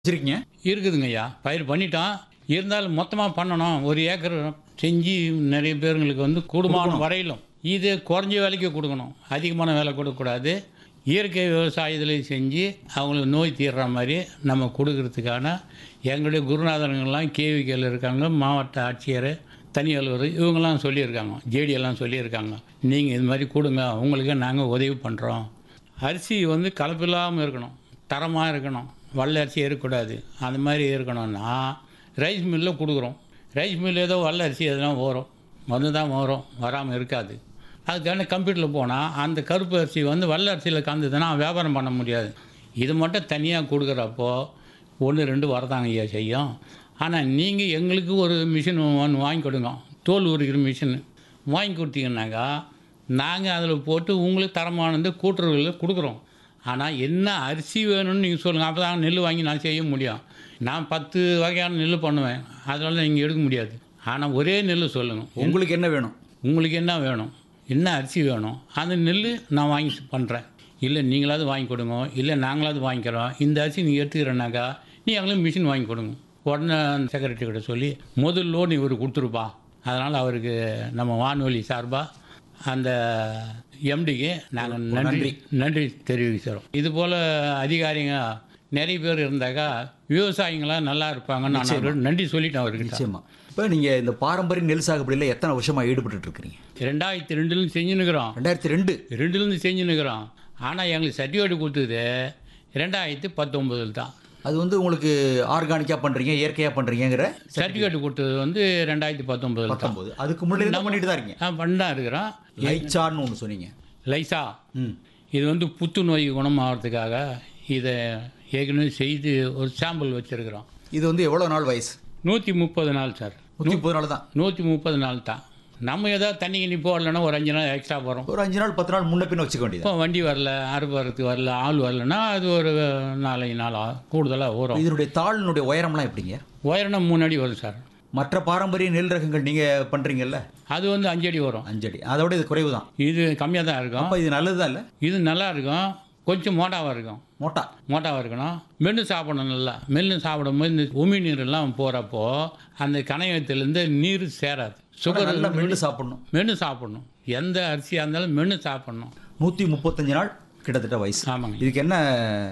வச்சிருக்கீங்க இருக்குதுங்க ஐயா பயிர் பண்ணிட்டோம் இருந்தாலும் மொத்தமாக பண்ணணும் ஒரு ஏக்கர் செஞ்சு நிறைய பேருங்களுக்கு வந்து குடும்பம் வரையிலும் இது குறைஞ்ச விலைக்கு கொடுக்கணும் அதிகமான விலை கொடுக்கக்கூடாது இயற்கை விவசாயத்தில் செஞ்சு அவங்களுக்கு நோய் தீர்ற மாதிரி நம்ம கொடுக்கறதுக்கான எங்களுடைய குருநாதர்கள்லாம் கேவிக்கையில் இருக்காங்க மாவட்ட ஆட்சியர் தனி அலுவலர் இவங்கெல்லாம் சொல்லியிருக்காங்க ஜேடி எல்லாம் சொல்லியிருக்காங்க நீங்கள் இது மாதிரி கொடுங்க உங்களுக்கு நாங்கள் உதவி பண்ணுறோம் அரிசி வந்து கலப்பில்லாமல் இருக்கணும் தரமாக இருக்கணும் வல்ல அரிசி இருக்கக்கூடாது அந்த மாதிரி இருக்கணும்னா ரைஸ் மில்லில் கொடுக்குறோம் ரைஸ் மில் ஏதோ வல்ல அரிசி எதுனா வரும் வந்து தான் வரும் வராமல் இருக்காது அதுக்கான கம்ப்யூட்டரில் போனால் அந்த கருப்பு அரிசி வந்து வல்ல அரிசியில் கலந்துதுன்னா வியாபாரம் பண்ண முடியாது இது மட்டும் தனியாக கொடுக்குறப்போ ஒன்று ரெண்டு வரதாங்க ஐயா செய்யும் ஆனால் நீங்கள் எங்களுக்கு ஒரு மிஷின் ஒன்று வாங்கி கொடுங்க தோல் உரிக்கிற மிஷின் வாங்கி கொடுத்தீங்கன்னாக்கா நாங்கள் அதில் போட்டு உங்களுக்கு தரமானது கூட்டுறவுகளில் கொடுக்குறோம் ஆனால் என்ன அரிசி வேணும்னு நீங்கள் சொல்லுங்கள் அப்போ தான் நெல் வாங்கி நான் செய்ய முடியும் நான் பத்து வகையான நெல் பண்ணுவேன் அதனால நீங்கள் எடுக்க முடியாது ஆனால் ஒரே நெல் சொல்லுங்கள் உங்களுக்கு என்ன வேணும் உங்களுக்கு என்ன வேணும் என்ன அரிசி வேணும் அந்த நெல் நான் வாங்கி பண்ணுறேன் இல்லை நீங்களாவது வாங்கி கொடுங்க இல்லை நாங்களாவது வாங்கிக்கிறோம் இந்த அரிசி நீங்கள் எடுத்துக்கிறேன்னாக்கா நீ எங்களுக்கு மிஷின் வாங்கி கொடுங்க உடனே அந்த செக்ரட்டரி கிட்ட சொல்லி முதல் லோன் இவர் கொடுத்துருப்பா அதனால் அவருக்கு நம்ம வானொலி சார்பாக அந்த எம்டிக்கு நாங்கள் நன்றி நன்றி தெரிவிக்கிறோம் இது போல் அதிகாரிங்க நிறைய பேர் இருந்தாக்கா விவசாயிங்களாம் நல்லா இருப்பாங்கன்னு நான் அவருக்கு நன்றி சொல்லிட்டேன் அவர்கிட்ட நிச்சயமா இப்போ நீங்கள் இந்த பாரம்பரிய நெல் சாகுபடியில் எத்தனை வருஷமாக ஈடுபட்டு இருக்கிறீங்க ரெண்டாயிரத்தி ரெண்டுலேருந்து செஞ்சுன்னுக்குறோம் ரெண்டாயிரத்தி ரெண்டு ரெண்டுலேருந்து செஞ்சுன்னுக்குறோம் ஆனால் எங்களுக்கு சர்டிஃபிகேட் கொடுத்தது ரெண்டாயிரத்தி பத்தொம்பதில் தான் அது வந்து உங்களுக்கு ஆர்கானிக்காக பண்ணுறீங்க இயற்கையாக பண்ணுறீங்கிற சர்டிஃபிகேட் கொடுத்தது வந்து ரெண்டாயிரத்தி பத்தொம்பதில் தான் பத்தொம்போது அதுக்கு முன்னாடி என்ன பண்ணிட்டு தான் இருக்கீங்க நான் பண்ணா இருக்கிறோம் லைச்சான்னு ஒன்று சொன்னீங்க லைசா ம் இது வந்து புத்துநோய் குணமாகறதுக்காக இதை ஏற்கனவே செய்து ஒரு சாம்பிள் வச்சுருக்கிறோம் இது வந்து எவ்வளோ நாள் வயசு நூற்றி முப்பது நாள் சார் நூற்றி முப்பது நாள் தான் நூற்றி முப்பது நாள் தான் நம்ம ஏதாவது தண்ணி கிண்ணி போடலன்னா ஒரு அஞ்சு நாள் எக்ஸ்ட்ரா போகிறோம் ஒரு அஞ்சு நாள் பத்து நாள் முன்ன பின்ன வச்சுக்க வேண்டியது இப்போ வண்டி வரல அறுப்பு வரத்துக்கு வரல ஆள் வரலன்னா அது ஒரு நாலஞ்சு நாள் ஆ- கூடுதலாக வரும் இதனுடைய தாளினுடைய உயரம்லாம் எப்படிங்க உயரம் மூணு அடி வரும் சார் மற்ற பாரம்பரிய நெல் ரகங்கள் நீங்கள் பண்ணுறீங்கல்ல அது வந்து அஞ்சு அடி வரும் அஞ்சடி அதோட இது குறைவு தான் இது கம்மியாக தான் இருக்கும் அப்போ இது நல்லது தான் இல்லை இது நல்லா இருக்கும் கொஞ்சம் மோட்டாவாக இருக்கும் மோட்டா மோட்டாவாக இருக்கணும் மென்று சாப்பிடணும் நல்லா மென்று சாப்பிடும்போது இந்த உமி நீரெல்லாம் போகிறப்போ அந்த கணையத்திலேருந்து நீர் சேராது சுகர் நல்லா மென்று சாப்பிடணும் மென்று சாப்பிடணும் எந்த அரிசியாக இருந்தாலும் மென்று சாப்பிடணும் நூற்றி முப்பத்தஞ்சு நாள் கிட்டத்தட்ட வயசு ஆமாங்க இதுக்கு என்ன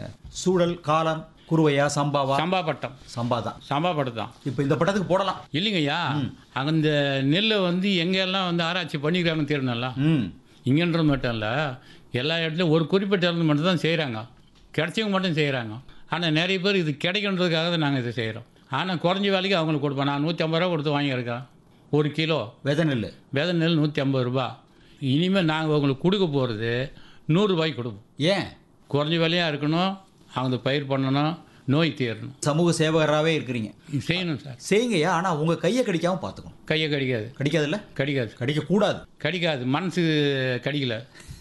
சூழல் காலம் குருவையா சம்பாவா சம்பா பட்டம் சம்பா தான் சம்பா பட்டம் தான் இப்போ இந்த பட்டத்துக்கு போடலாம் இல்லைங்கய்யா அந்த நெல்லை வந்து எங்கெல்லாம் வந்து ஆராய்ச்சி பண்ணிக்கிறாங்கன்னு தெரியணும்ல ம் இங்கன்றது மட்டும் இல்லை எல்லா இடத்துலையும் ஒரு குறிப்பிட்ட இடத்துல மட்டும் தான் செய்கிறாங்க கிடைச்சவங்க மட்டும் செய்கிறாங்க ஆனால் நிறைய பேர் இது கிடைக்கணுன்றதுக்காக தான் நாங்கள் இதை செய்கிறோம் ஆனால் குறைஞ்ச வேலைக்கு அவங்களுக்கு கொடுப்போம் நான் நூற்றி ஐம்பது ரூபா கொடுத்து வாங்கியிருக்கேன் ஒரு கிலோ விதை நெல் விதை நெல் நூற்றி ஐம்பது ரூபா இனிமேல் நாங்கள் உங்களுக்கு கொடுக்க போகிறது நூறுரூபாய்க்கு கொடுப்போம் ஏன் குறைஞ்ச விலையாக இருக்கணும் அவங்க பயிர் பண்ணணும் நோய் தீரணும் சமூக சேவகராகவே இருக்கிறீங்க இது செய்யணும் சார் செய்யுங்கய்யா ஆனால் உங்கள் கையை கடிக்காமல் பார்த்துக்கணும் கையை கடிக்காது கடிக்காதுல்ல கடிக்காது கடிக்கக்கூடாது கடிக்காது மனசு கடிக்கல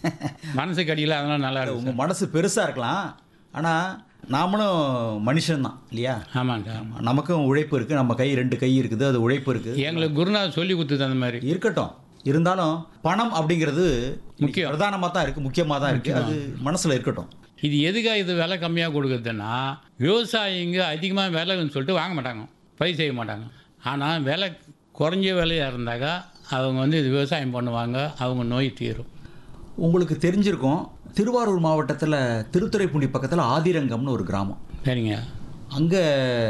மனசு கடிக்கல அதெல்லாம் நல்லா இருக்கும் உங்கள் மனசு பெருசாக இருக்கலாம் ஆனால் நாமளும் மனுஷன்தான் இல்லையா ஆமாங்க நமக்கும் உழைப்பு இருக்குது நம்ம கை ரெண்டு கை இருக்குது அது உழைப்பு இருக்குது எங்களுக்கு குருநாதர் சொல்லி கொடுத்தது அந்த மாதிரி இருக்கட்டும் இருந்தாலும் பணம் அப்படிங்கிறது முக்கியம். பிரதானமாக தான் இருக்குது முக்கியமாக தான் இருக்குது அது மனசில் இருக்கட்டும் இது எதுக்காக இது விலை கம்மியாக கொடுக்குறதுன்னா விவசாயிங்க அதிகமாக விலைன்னு சொல்லிட்டு வாங்க மாட்டாங்க பயிர் செய்ய மாட்டாங்க ஆனால் விலை குறைஞ்ச விலையாக இருந்தாக்கா அவங்க வந்து இது விவசாயம் பண்ணுவாங்க அவங்க நோய் தீரும் உங்களுக்கு தெரிஞ்சிருக்கும் திருவாரூர் மாவட்டத்தில் திருத்துறைப்பூண்டி பக்கத்தில் ஆதிரங்கம்னு ஒரு கிராமம் சரிங்க அங்கே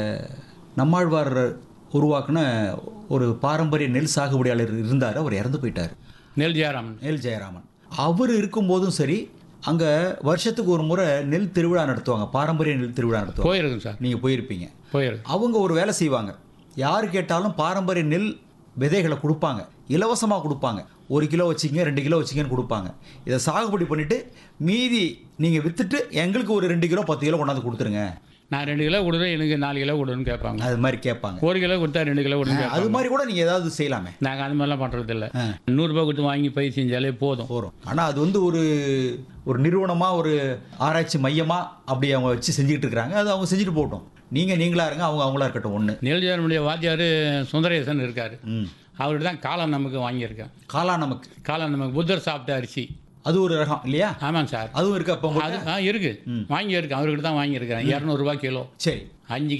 நம்மாழ்வார் உருவாக்குன ஒரு பாரம்பரிய நெல் சாகுபடியாளர் இருந்தார் அவர் இறந்து போயிட்டார் நெல் ஜெயராமன் நெல் ஜெயராமன் அவர் இருக்கும்போதும் சரி அங்கே வருஷத்துக்கு ஒரு முறை நெல் திருவிழா நடத்துவாங்க பாரம்பரிய நெல் திருவிழா நடத்துவாங்க போயிருக்கும் சார் நீங்கள் போயிருப்பீங்க போயிருக்கு அவங்க ஒரு வேலை செய்வாங்க யார் கேட்டாலும் பாரம்பரிய நெல் விதைகளை கொடுப்பாங்க இலவசமாக கொடுப்பாங்க ஒரு கிலோ வச்சிங்க ரெண்டு கிலோ வச்சிங்கன்னு கொடுப்பாங்க இதை சாகுபடி பண்ணிவிட்டு மீதி நீங்கள் விற்றுட்டு எங்களுக்கு ஒரு ரெண்டு கிலோ பத்து கிலோ கொண்டாந்து கொடுத்துருங்க நான் ரெண்டு கிலோ கொடுக்குறேன் எனக்கு நாலு கிலோ கொடுன்னு கேட்பாங்க அது மாதிரி கேட்பாங்க ஒரு கிலோ கொடுத்தா ரெண்டு கிலோ கொடுன்னு கேட்பாங்க அது மாதிரி கூட நீங்கள் ஏதாவது செய்யலாமே நாங்கள் அந்த மாதிரிலாம் பண்ணுறது இல்லை ஆ. நூறுரூபா கொடுத்து வாங்கி பயிர் செஞ்சாலே போதும் போகிறோம் ஆனால் அது வந்து ஒரு ஒரு நிறுவனமாக ஒரு ஆராய்ச்சி மையமாக அப்படி அவங்க வச்சு செஞ்சுக்கிட்டு இருக்கிறாங்க அது அவங்க செஞ்சுட்டு போகட்டும் நீங்கள் நீங்களா இருங்க அவங்க அவங்களா இருக்கட்டும் ஒன்று நெல் ஜெயராமனுடைய வாத்தியார் சுந்தரேசன் இருக்கார் ம் அவர்கிட்ட தான் காளான் நமக்கு வாங்கியிருக்கேன் காலா நமக்கு காளான் நமக்கு புத்தர் சாப்பிட்ட அரிசி அது ஒரு ரகம் இல்லையா ஆமாங்க சார் அதுவும் இருக்கு அப்போ உங்களுக்கு அது ஆ இருக்கு வாங்கி இருக்கு அவர்கிட்ட தான் வாங்கியிருக்கேன் இரநூறுபா கிலோ சரி அஞ்சு